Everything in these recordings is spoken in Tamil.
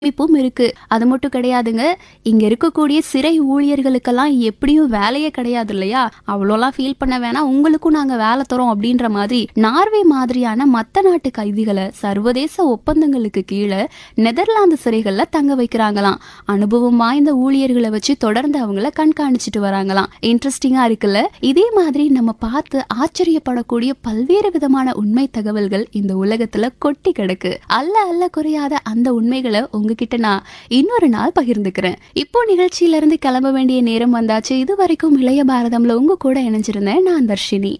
அமைப்பும் இருக்கு அது மட்டும் கிடையாதுங்க இங்க இருக்கக்கூடிய சிறை ஊழியர்களுக்கெல்லாம் எப்படியும் வேலையே கிடையாது இல்லையா அவ்வளோலாம் ஃபீல் பண்ண வேணாம் உங்களுக்கும் நாங்க வேலை தரோம் அப்படின்ற மாதிரி நார்வே மாதிரியான மத்த நாட்டு கைதிகளை சர்வதேச ஒப்பந்தங்களுக்கு கீழே நெதர்லாந்து சிறைகள்ல தங்க வைக்கிறாங்களாம் அனுபவம் வாய்ந்த ஊழியர்களை வச்சு தொடர்ந்து அவங்கள கண்காணிச்சிட்டு வராங்களாம் இன்ட்ரெஸ்டிங்கா இருக்குல்ல இதே மாதிரி நம்ம பார்த்து ஆச்சரியப்படக்கூடிய பல்வேறு விதமான உண்மை தகவல்கள் இந்த உலகத்துல கொட்டி கிடக்கு அல்ல அல்ல குறையாத அந்த உண்மைகளை உங்ககிட்ட நான் இன்னொரு நாள் பகிர்ந்துக்கிறேன் இப்போ நிகழ்ச்சியில இருந்து கிளம்ப வேண்டிய நேரம் வந்தாச்சு இது வரைக்கும் இளைய பாரதம்ல உங்க கூட இணைஞ்சிருந்தேன் நான் தர்ஷினி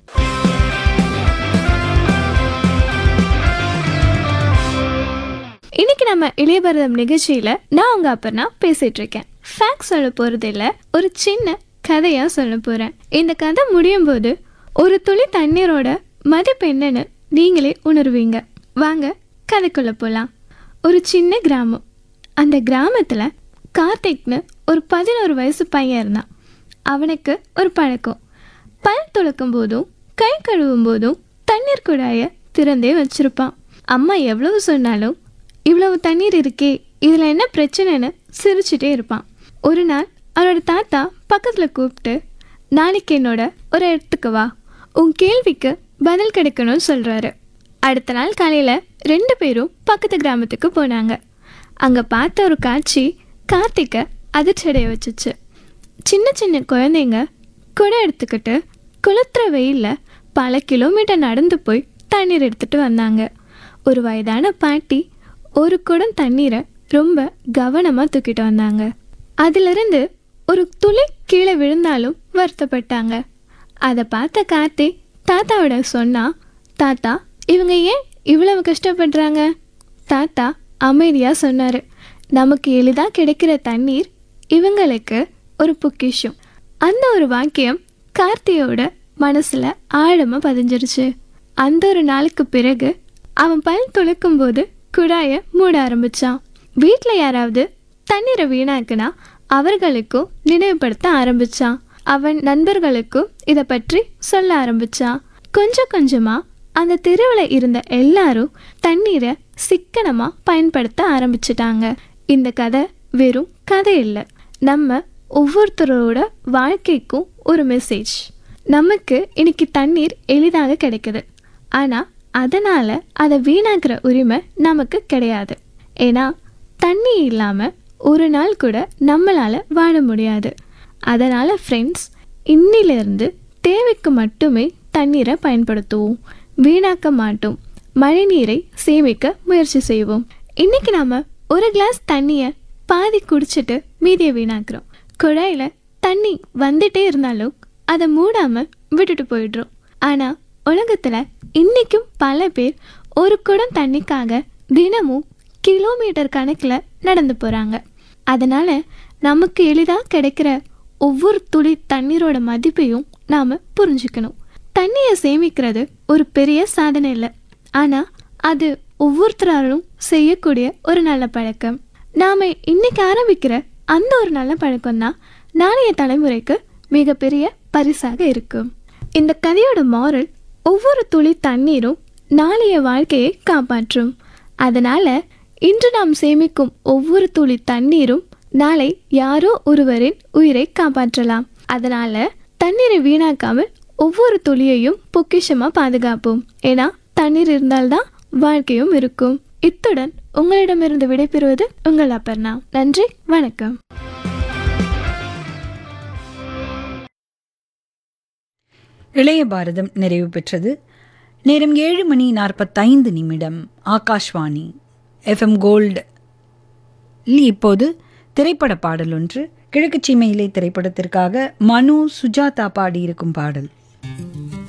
இன்னைக்கு நம்ம இளையபரதம் நிகழ்ச்சியில நான் உங்க அப்பர்னா பேசிட்டு இருக்கேன் ஃபேக்ட் சொல்ல போறது இல்ல ஒரு சின்ன கதையா சொல்ல போறேன் இந்த கதை முடியும் போது ஒரு துளி தண்ணீரோட மதிப்பு என்னன்னு நீங்களே உணர்வீங்க வாங்க கதைக்குள்ள போலாம் ஒரு சின்ன கிராமம் அந்த கிராமத்துல கார்த்திக்னு ஒரு பதினோரு வயசு பையன் இருந்தான் அவனுக்கு ஒரு பழக்கம் பல் துளக்கும் போதும் கை கழுவும் போதும் தண்ணீர் குழாய திறந்தே வச்சிருப்பான் அம்மா எவ்வளவு சொன்னாலும் இவ்வளவு தண்ணீர் இருக்கே இதுல என்ன பிரச்சனைன்னு சிரிச்சுட்டே இருப்பான் ஒரு நாள் அவனோட தாத்தா பக்கத்துல கூப்பிட்டு நாளைக்கு என்னோட ஒரு இடத்துக்கு வா உன் கேள்விக்கு பதில் கிடைக்கணும்னு சொல்றாரு அடுத்த நாள் காலையில ரெண்டு பேரும் பக்கத்து கிராமத்துக்கு போனாங்க அங்க பார்த்த ஒரு காட்சி கார்த்திக்க அதிர்ச்சியடைய வச்சுச்சு சின்ன சின்ன குழந்தைங்க குடம் எடுத்துக்கிட்டு குளுத்துற வெயில்ல பல கிலோமீட்டர் நடந்து போய் தண்ணீர் எடுத்துட்டு வந்தாங்க ஒரு வயதான பாட்டி ஒரு குடம் தண்ணீரை ரொம்ப கவனமா தூக்கிட்டு வந்தாங்க அதிலிருந்து ஒரு துளி கீழே விழுந்தாலும் வருத்தப்பட்டாங்க அதை பார்த்த கார்த்தி தாத்தாவோட சொன்னா தாத்தா இவங்க ஏன் இவ்வளவு கஷ்டப்படுறாங்க தாத்தா அமைதியா சொன்னாரு நமக்கு எளிதா கிடைக்கிற தண்ணீர் இவங்களுக்கு ஒரு பொக்கிஷம் அந்த ஒரு வாக்கியம் கார்த்தியோட மனசுல ஆழமா பதிஞ்சிருச்சு அந்த ஒரு நாளுக்கு பிறகு அவன் பல் துளக்கும் போது குழாய மூட ஆரம்பிச்சான் வீட்ல யாராவது தண்ணீரை வீணாக்குனா அவர்களுக்கும் நினைவுபடுத்த ஆரம்பிச்சான் அவன் நண்பர்களுக்கும் இதை பற்றி சொல்ல ஆரம்பிச்சான் கொஞ்சம் கொஞ்சமா அந்த தெருவில் இருந்த எல்லாரும் தண்ணீரை சிக்கனமா பயன்படுத்த ஆரம்பிச்சிட்டாங்க இந்த கதை வெறும் கதை இல்லை நம்ம ஒவ்வொருத்தரோட வாழ்க்கைக்கும் ஒரு மெசேஜ் நமக்கு இன்னைக்கு தண்ணீர் எளிதாக கிடைக்குது ஆனால் அதனால் அதை வீணாக்குற உரிமை நமக்கு கிடையாது ஏன்னா தண்ணி இல்லாமல் ஒரு நாள் கூட நம்மளால் வாழ முடியாது அதனால் ஃப்ரெண்ட்ஸ் இன்னிலிருந்து தேவைக்கு மட்டுமே தண்ணீரை பயன்படுத்துவோம் வீணாக்க மாட்டோம் மழைநீரை சேமிக்க முயற்சி செய்வோம் இன்னைக்கு நாம ஒரு கிளாஸ் தண்ணியை பாதி குடிச்சிட்டு மீதியை வீணாக்குறோம் குழாயில் தண்ணி வந்துட்டே இருந்தாலும் அதை மூடாம விட்டுட்டு போயிடுறோம் ஆனா உலகத்துல இன்னைக்கும் பல பேர் ஒரு குடம் தண்ணிக்காக தினமும் கிலோமீட்டர் கணக்கில் நடந்து போறாங்க அதனால நமக்கு எளிதாக கிடைக்கிற ஒவ்வொரு துளி தண்ணீரோட மதிப்பையும் நாம புரிஞ்சுக்கணும் தண்ணியை சேமிக்கிறது ஒரு பெரிய சாதனை இல்லை ஆனால் அது ஒவ்வொருத்தராலும் செய்யக்கூடிய ஒரு நல்ல பழக்கம் நாம் இன்னைக்கு ஆரம்பிக்கிற அந்த ஒரு நல்ல பழக்கம் தான் நாளைய தலைமுறைக்கு மிகப்பெரிய பரிசாக இருக்கும் இந்த கதையோட மாரல் ஒவ்வொரு துளி தண்ணீரும் நாளைய வாழ்க்கையை காப்பாற்றும் அதனால இன்று நாம் சேமிக்கும் ஒவ்வொரு துளி தண்ணீரும் நாளை யாரோ ஒருவரின் உயிரை காப்பாற்றலாம் அதனால தண்ணீரை வீணாக்காமல் ஒவ்வொரு துளியையும் பொக்கிஷமா பாதுகாப்போம் ஏன்னா தண்ணீர் இருந்தால்தான் வாழ்க்கையும் இருக்கும் இத்துடன் உங்களிடமிருந்து விடைபெறுவது உங்கள் அப்பர்ணா நன்றி வணக்கம் இளைய பாரதம் நிறைவு பெற்றது நேரம் ஏழு மணி நாற்பத்தைந்து நிமிடம் ஆகாஷ்வாணி எஃப்எம் கோல்டு இப்போது திரைப்பட பாடல் ஒன்று கிழக்கு சீமையிலே திரைப்படத்திற்காக மனு சுஜாதா பாடியிருக்கும் பாடல்